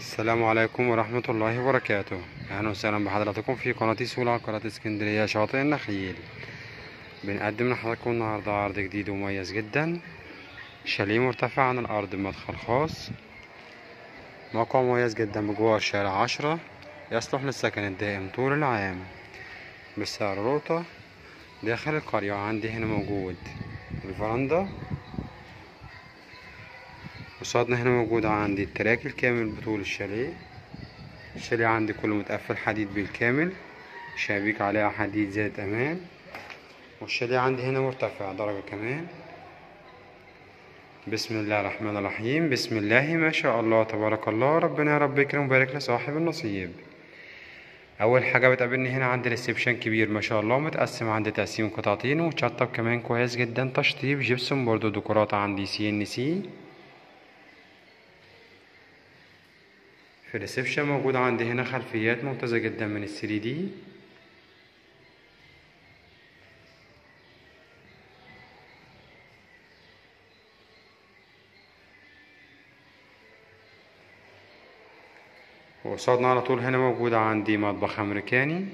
السلام عليكم ورحمة الله وبركاته أهلا وسهلا بحضراتكم في قناة سولا قناة اسكندرية شاطئ النخيل بنقدم لحضراتكم النهاردة عرض جديد ومميز جدا شاليه مرتفع عن الأرض بمدخل خاص موقع مميز جدا بجوار شارع عشرة يصلح للسكن الدائم طول العام بسعر روطة داخل القرية عندي هنا موجود الفرندا قصادنا هنا موجود عندي التراك الكامل بطول الشاليه الشاليه عندي كله متقفل حديد بالكامل شبابيك عليها حديد ذات امان والشاليه عندي هنا مرتفع درجة كمان بسم الله الرحمن الرحيم بسم الله ما شاء الله تبارك الله ربنا يا رب يكرم ويبارك لصاحب النصيب اول حاجه بتقابلني هنا عندي ريسبشن كبير ما شاء الله متقسم عندي تقسيم قطعتين ومتشطب كمان كويس جدا تشطيب جبسون برضو ديكورات عندي سي ان سي في الريسبشن موجود عندي هنا خلفيات ممتازة جدا من الثري دي وقصادنا على طول هنا موجود عندي مطبخ أمريكاني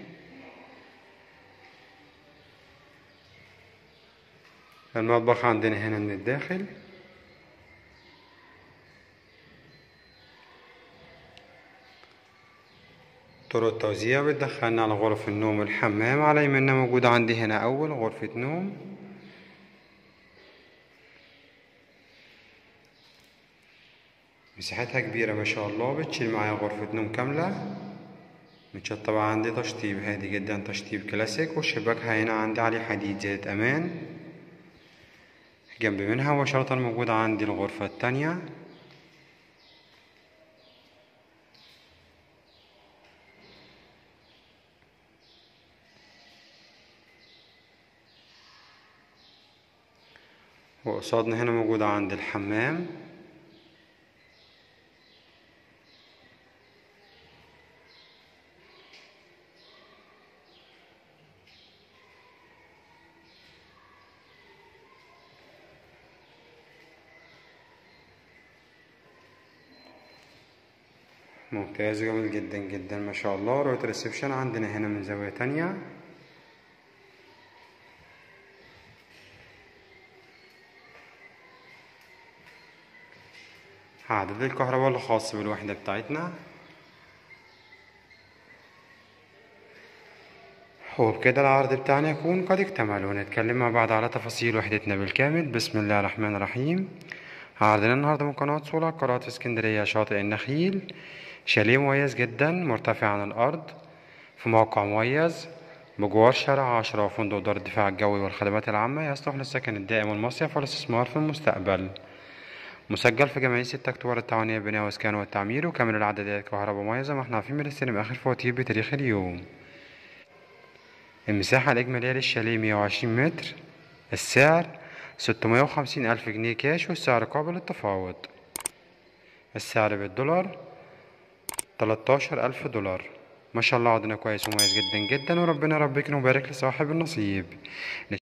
المطبخ عندنا هنا من الداخل طرق التوزيع بتدخلنا على غرف النوم والحمام على يمنا موجود عندي هنا أول غرفة نوم مساحتها كبيرة ما شاء الله بتشيل معايا غرفة نوم كاملة متشطبة عندي تشطيب هادي جدا تشطيب كلاسيك والشباك هنا عندي عليه حديد زيت أمان جنب منها مباشرة موجود عندي الغرفة التانية وقصادنا هنا موجود عند الحمام ممتاز جميل جدا جدا ما شاء الله رؤية الريسبشن عندنا هنا من زاوية تانية عدد الكهرباء الخاص بالوحدة بتاعتنا وبكده العرض بتاعنا يكون قد اكتمل ونتكلم مع بعض على تفاصيل وحدتنا بالكامل بسم الله الرحمن الرحيم عرضنا النهاردة من قناة صولة قناة اسكندرية شاطئ النخيل شاليه مميز جدا مرتفع عن الأرض في موقع مميز بجوار شارع عشرة وفندق دار الدفاع الجوي والخدمات العامة يصلح للسكن الدائم والمصيف والاستثمار في المستقبل مسجل في جمعية ستة أكتوبر التعاونية للبناء والإسكان والتعمير وكامل الإعدادات كهرباء مميزة محنا في بنستلم آخر فواتير بتاريخ اليوم المساحة الإجمالية للشاليه مية وعشرين متر السعر ستمية وخمسين ألف جنيه كاش والسعر قابل للتفاوض السعر بالدولار تلاتاشر ألف دولار ما شاء الله عرضنا كويس ومميز جدا جدا وربنا ربك ويبارك لصاحب النصيب